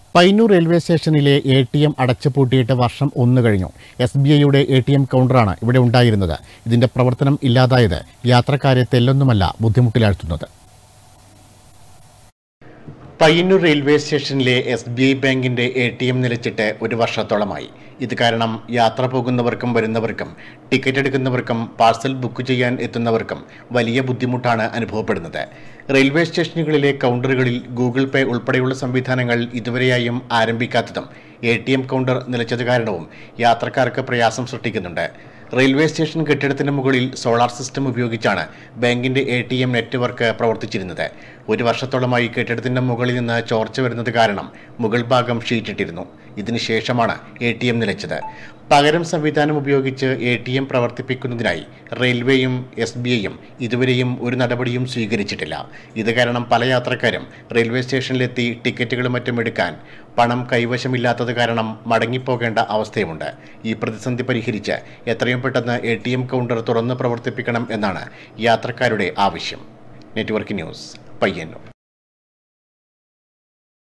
Payyanur railway സ്റ്റേഷനിലെ A T M അടച്ചുപൂട്ടിയിട്ട് വർഷം ഒന്ന് കഴിഞ്ഞു എസ് ബി ഐയുടെ എ ടി എം കൗണ്ടറാണ് ഇവിടെ ഉണ്ടായിരുന്നത് ഇതിന്റെ പ്രവർത്തനം ഇല്ലാതായത് യാത്രക്കാരെ തെല്ലൊന്നുമല്ല ബുദ്ധിമുട്ടിലാഴ്ത്തുന്നത് പയ്യന്നൂർ റെയിൽവേ സ്റ്റേഷനിലെ എസ് ബി ഐ ബാങ്കിന്റെ എ ടി എം നിലച്ചിട്ട് ഒരു വർഷത്തോളമായി ഇത് കാരണം യാത്ര പോകുന്നവർക്കും വരുന്നവർക്കും ടിക്കറ്റ് എടുക്കുന്നവർക്കും പാഴ്സൽ ബുക്ക് ചെയ്യാൻ എത്തുന്നവർക്കും വലിയ ബുദ്ധിമുട്ടാണ് അനുഭവപ്പെടുന്നത് റെയിൽവേ സ്റ്റേഷനുകളിലെ കൗണ്ടറുകളിൽ ഗൂഗിൾ പേ ഉൾപ്പെടെയുള്ള സംവിധാനങ്ങൾ ഇതുവരെയായും ആരംഭിക്കാത്തതും എ ടി എം കൗണ്ടർ നിലച്ചത് കാരണവും യാത്രക്കാർക്ക് പ്രയാസം സൃഷ്ടിക്കുന്നുണ്ട് റെയിൽവേ സ്റ്റേഷൻ കെട്ടിടത്തിന് മുകളിൽ സോളാർ സിസ്റ്റം ഉപയോഗിച്ചാണ് ബാങ്കിന്റെ എ ടി എം നെറ്റ്വർക്ക് പ്രവർത്തിച്ചിരുന്നത് ഒരു വർഷത്തോളമായി കെട്ടിടത്തിന്റെ മുകളിൽ നിന്ന് ചോർച്ച വരുന്നത് കാരണം മുകൾ ഭാഗം ഷീറ്റിട്ടിരുന്നു ഇതിനുശേഷമാണ് എ ടി എം നിലച്ചത് പകരം സംവിധാനം ഉപയോഗിച്ച് എ ടി എം പ്രവർത്തിപ്പിക്കുന്നതിനായി റെയിൽവേയും എസ് ബി ഐയും ഇതുവരെയും ഒരു നടപടിയും സ്വീകരിച്ചിട്ടില്ല ഇത് കാരണം പല യാത്രക്കാരും റെയിൽവേ സ്റ്റേഷനിലെത്തി ടിക്കറ്റുകളും മറ്റും എടുക്കാൻ പണം കൈവശമില്ലാത്തത് കാരണം മടങ്ങിപ്പോകേണ്ട അവസ്ഥയുമുണ്ട് ഈ പ്രതിസന്ധി പരിഹരിച്ച് എത്രയും പെട്ടെന്ന് എ ടി എം കൗണ്ടർ തുറന്ന് പ്രവർത്തിപ്പിക്കണം എന്നാണ് യാത്രക്കാരുടെ ആവശ്യം നെറ്റ്വർക്ക് ന്യൂസ് പയ്യന്നൂർ